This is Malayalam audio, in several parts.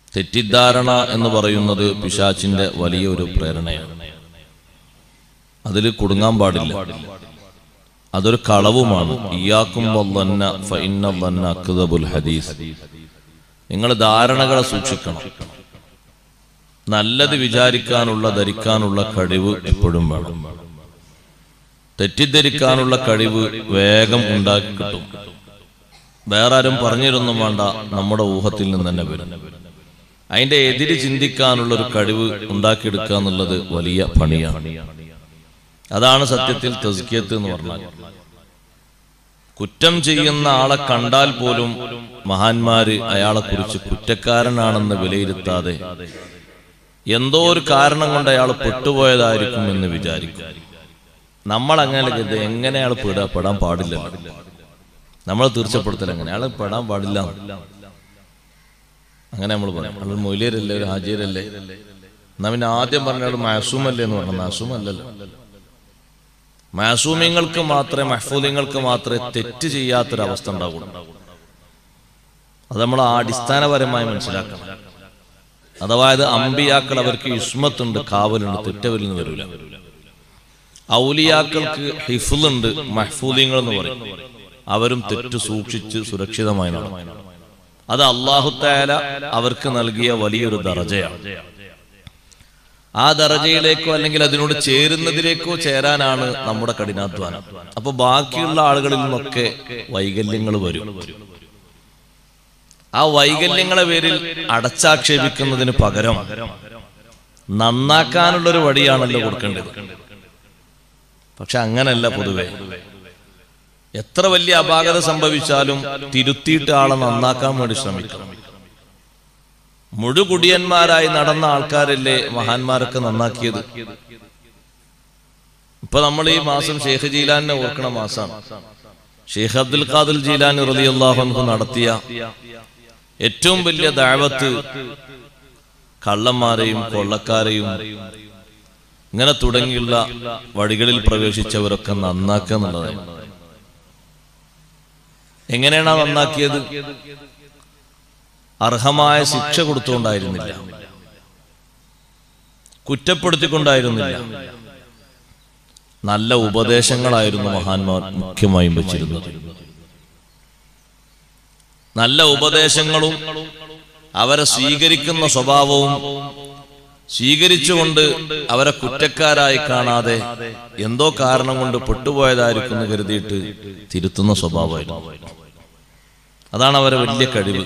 തെറ്റിദ്ധാരണ എന്ന് പറയുന്നത് പിശാച്ചിന്റെ വലിയൊരു പ്രേരണയാണ് അതിൽ കുടുങ്ങാൻ പാടില്ല അതൊരു കളവുമാണ് ഇയാക്കും വല്ലന്ന ഫഇന്ന വന്ന അക്ദബുൽ ഹദീസ് നിങ്ങൾ ധാരണകളെ സൂക്ഷിക്കണം നല്ലത് വിചാരിക്കാനുള്ള ധരിക്കാനുള്ള കഴിവ് എപ്പോഴും വേണം തെറ്റിദ്ധരിക്കാനുള്ള കഴിവ് വേഗം ഉണ്ടാക്കി കിട്ടും വേറെ ആരും പറഞ്ഞിരുന്നും വേണ്ട നമ്മുടെ ഊഹത്തിൽ നിന്ന് തന്നെ വരും അതിന്റെ എതിര് ചിന്തിക്കാനുള്ള ഒരു കഴിവ് ഉണ്ടാക്കിയെടുക്കുക എന്നുള്ളത് വലിയ പണിയാണ് അതാണ് സത്യത്തിൽ തസ്കിയത്ത് എന്ന് പറഞ്ഞാൽ കുറ്റം ചെയ്യുന്ന ആളെ കണ്ടാൽ പോലും മഹാന്മാര് അയാളെ കുറിച്ച് കുറ്റക്കാരനാണെന്ന് വിലയിരുത്താതെ എന്തോ ഒരു കാരണം കൊണ്ട് അയാൾ പെട്ടുപോയതായിരിക്കും എന്ന് വിചാരിക്കും നമ്മൾ അങ്ങനെ ഇത് എങ്ങനെ അയാൾ പെടാ പെടാൻ പാടില്ല നമ്മൾ തീർച്ചപ്പെടുത്തൽ എങ്ങനെ അയാൾ പെടാൻ പാടില്ല അങ്ങനെ നമ്മൾ പറയും അയാൾ മൊയിലിയരല്ലേ ഒരു ഹാജിയരല്ലേ എന്നാ പിന്നെ ആദ്യം പറഞ്ഞ ആൾ മാസൂമല്ലേ എന്ന് പറഞ്ഞു മാസൂം അല്ലല്ലോ മാസൂമ്യങ്ങൾക്ക് മാത്രമേ മഹ്ഫൂദിങ്ങൾക്ക് മാത്രമേ തെറ്റ് ചെയ്യാത്തൊരവസ്ഥ ഉണ്ടാവുള്ളൂ അത് നമ്മൾ അടിസ്ഥാനപരമായി മനസ്സിലാക്കണം അഥവാ ഇത് അമ്പിയാക്കൾ അവർക്ക് ഇസ്മത്തുണ്ട് കാവലുണ്ട് തെറ്റവരിൽ നിന്ന് വരില്ല ഔലിയാക്കൾക്ക് ഹിഫുലുണ്ട് മഹ്ഫൂദിങ്ങൾ എന്ന് പറയും അവരും തെറ്റ് സൂക്ഷിച്ച് സുരക്ഷിതമായി നടക്കും അത് അള്ളാഹുത്തായാല അവർക്ക് നൽകിയ വലിയൊരു ദറജയാണ് ആ ദറജയിലേക്കോ അല്ലെങ്കിൽ അതിനോട് ചേരുന്നതിലേക്കോ ചേരാനാണ് നമ്മുടെ കഠിനാധ്വാനം അപ്പൊ ബാക്കിയുള്ള ആളുകളിൽ നിന്നൊക്കെ വൈകല്യങ്ങൾ വരും ആ വൈകല്യങ്ങളെ പേരിൽ അടച്ചാക്ഷേപിക്കുന്നതിന് പകരം നന്നാക്കാനുള്ളൊരു വഴിയാണല്ലോ കൊടുക്കേണ്ടത് പക്ഷെ അങ്ങനല്ല പൊതുവെ എത്ര വലിയ അപാകത സംഭവിച്ചാലും തിരുത്തിയിട്ട് ആളെ നന്നാക്കാൻ വേണ്ടി ശ്രമിക്കണം മുഴുകുടിയന്മാരായി നടന്ന ആൾക്കാരല്ലേ മഹാന്മാരൊക്കെ നന്നാക്കിയത് ഇപ്പൊ നമ്മൾ ഈ മാസം ഷെയ്ഖ് ജീലാനെ ഓർക്കണ മാസമാണ് ഷെയ്ഖ് അബ്ദുൽ ഖാദിൽ ജീലാൻ റളിയല്ലാഹു നടത്തിയ ഏറ്റവും വലിയ ദാവത്ത് കള്ളന്മാരെയും കൊള്ളക്കാരെയും ഇങ്ങനെ തുടങ്ങിയുള്ള വഴികളിൽ പ്രവേശിച്ചവരൊക്കെ നന്നാക്കുക എന്നുള്ളതാണ് എങ്ങനെയാണ് ആ നന്നാക്കിയത് അർഹമായ ശിക്ഷ കൊടുത്തുകൊണ്ടായിരുന്നില്ല കുറ്റപ്പെടുത്തിക്കൊണ്ടായിരുന്നില്ല നല്ല ഉപദേശങ്ങളായിരുന്നു മഹാന്മാർ മുഖ്യമായും വെച്ചിരുന്നത് നല്ല ഉപദേശങ്ങളും അവരെ സ്വീകരിക്കുന്ന സ്വഭാവവും സ്വീകരിച്ചുകൊണ്ട് അവരെ കുറ്റക്കാരായി കാണാതെ എന്തോ കാരണം കൊണ്ട് പെട്ടുപോയതായിരിക്കും എന്ന് കരുതിയിട്ട് തിരുത്തുന്ന സ്വഭാവമായിരുന്നു അതാണ് അവരെ വലിയ കഴിവ്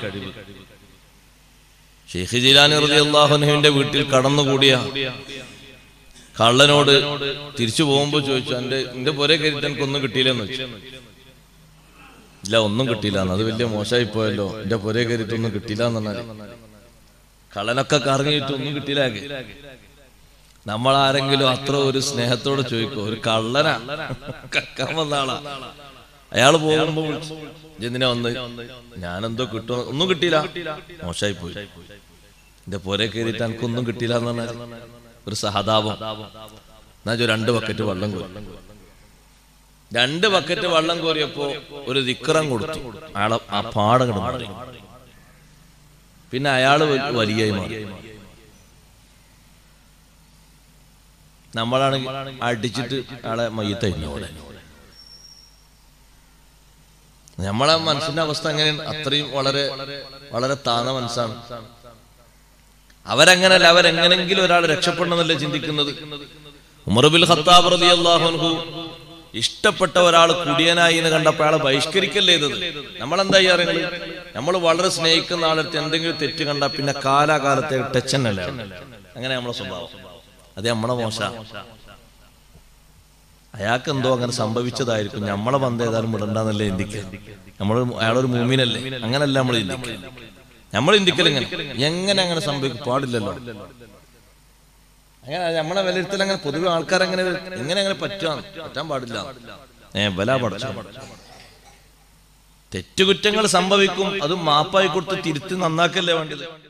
ഷെയ്ഖ് ജിലാനി റതി അള്ളാഹുനുവിന്റെ വീട്ടിൽ കടന്നുകൂടിയ കള്ളനോട് തിരിച്ചു പോകുമ്പോ ചോദിച്ചു എന്റെ എന്റെ പുര കയറിയിട്ട് എനിക്കൊന്നും കിട്ടിയില്ലെന്ന് വെച്ചു ഇല്ല ഒന്നും കിട്ടിയില്ല അത് വലിയ മോശമായി പോയല്ലോ എന്റെ പുര കയറിയിട്ടൊന്നും കിട്ടിയില്ല എന്ന് പറഞ്ഞാൽ കള്ളനൊക്കെ കറങ്ങിയിട്ട് ഒന്നും കിട്ടിയില്ല നമ്മൾ ആരെങ്കിലും അത്ര ഒരു സ്നേഹത്തോട് ചോദിക്കോ ഒരു കള്ളനാ കക്കാൻ വന്ന ആളാ അയാൾ പോകുമ്പോ വിളിച്ചു, "ഇജ്ജ് എന്തിനാ വന്ന് ഞാനെന്തോ കിട്ടുമോ ഒന്നും കിട്ടിയില്ല മോശമായി പോയി എന്റെ പുര കയറിയിട്ട് എനിക്കൊന്നും കിട്ടിയില്ല എന്ന് പറഞ്ഞാൽ ഒരു സഹതാപം എന്നാ ചോ രണ്ട് ബക്കറ്റ് വെള്ളം കോരി രണ്ട് ബക്കറ്റ് വെള്ളം കോരിയപ്പോ ഒരു ദിക്രം കൊടുത്തു അയാളെ ആ പാടം കിടന്നു മാറി പിന്നെ അയാള് വ- വലിയായി മാറി നമ്മളാണെങ്കിൽ അടിച്ചിട്ട് അയാളെ മയ്യത്തഴിഞ്ഞു അവിടെ നമ്മളെ മനസ്സിന്റെ അവസ്ഥ അങ്ങനെ അത്രയും വളരെ വളരെ താന്ന മനസ്സാണ് അവരങ്ങനല്ല അവരെങ്ങനെങ്കിലും ഒരാൾ രക്ഷപ്പെടണമെന്നല്ലേ ചിന്തിക്കുന്നത് ഉമർബിൽ ഖത്താബ് റലി അള്ളാഹുൻഹു ഇഷ്ടപ്പെട്ട ഒരാൾ കുടിയനായി എന്ന് കണ്ടപ്പോൾ അയാളെ ബഹിഷ്കരിക്കല്ലേ ചെയ്തത് നമ്മളെന്താ ചെയ്യാറ് നമ്മൾ വളരെ സ്നേഹിക്കുന്ന ആളടുത്ത് എന്തെങ്കിലും തെറ്റ് കണ്ടാൽ പിന്നെ കാലാകാലത്തെ ടച്ചനല്ലേ അങ്ങനെ നമ്മളെ സ്വഭാവം അത് നമ്മളെ മോശ അയാൾക്ക് എന്തോ അങ്ങനെ സംഭവിച്ചതായിരിക്കും നമ്മളെ ബന്ധം ഏതായാലും വിടണ്ടെന്നല്ലേ ചിന്തിക്കുക നമ്മൾ അയാളൊരു മൂമിനല്ലേ അങ്ങനല്ല നമ്മൾ ചിന്തിക്കുക നമ്മൾ ചിന്തിക്കൽ എങ്ങനെ എങ്ങനെ അങ്ങനെ സംഭവിക്കും പാടില്ലല്ലോ അങ്ങനെ നമ്മളെ വിലയിരുത്തൽ അങ്ങനെ പൊതുവെ ആൾക്കാർ അങ്ങനെ എങ്ങനെ അങ്ങനെ പറ്റാൻ പറ്റാൻ പാടില്ല ഏ ബല പഠിച്ചു തെറ്റുകുറ്റങ്ങൾ സംഭവിക്കും അത് മാപ്പായി കൊടുത്ത് തിരുത്തി നന്നാക്കല്ലേ വേണ്ടത്